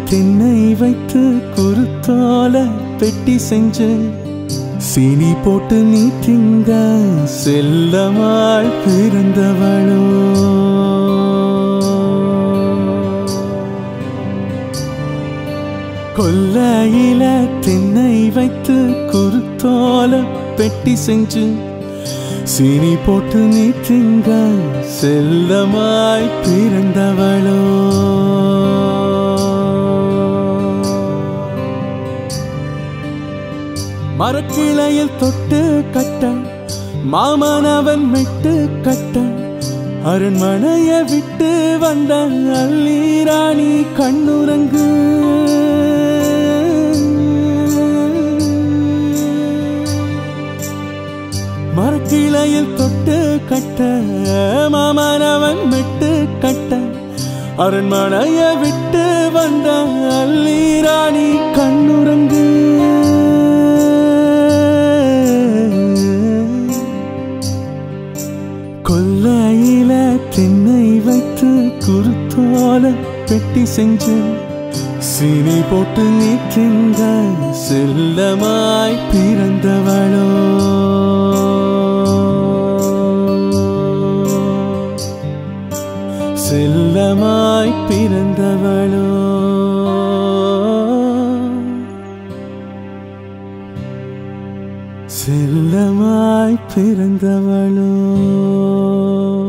திண்ணை வைத்து குருத்தோல பெட்டி செஞ்சு சீனி போட்டு நீ திங்க செல்லமாள் பிறந்தவளோ கொல்லையில திண்ணை வைத்து குருத்தோல பெட்டி செஞ்சு சீனி போட்டு நீ திங்க செல்லமாய் பிறந்தவளோ மரக்கிளையில் தொட்டு கட்ட மாமனவன் விட்டு கட்ட அரண்மனைய விட்டு வந்த அல்லீராணி கண்ணுறங்கு மரக்கிளையில் தொட்டு கட்ட மாமனவன் விட்டு கட்ட அரண்மனைய விட்டு வந்த அல்லீராணி கண்ணுறங்கு கொல்லையில திண்ணை வைத்து குருத்தோல பெட்டி செஞ்சு சீனி போட்டு நீ திங்க செல்லமாய் பிறந்தவளோ செல்லமாய் பிறந்தவளோ செல்லமாய் பிறந்தவளோ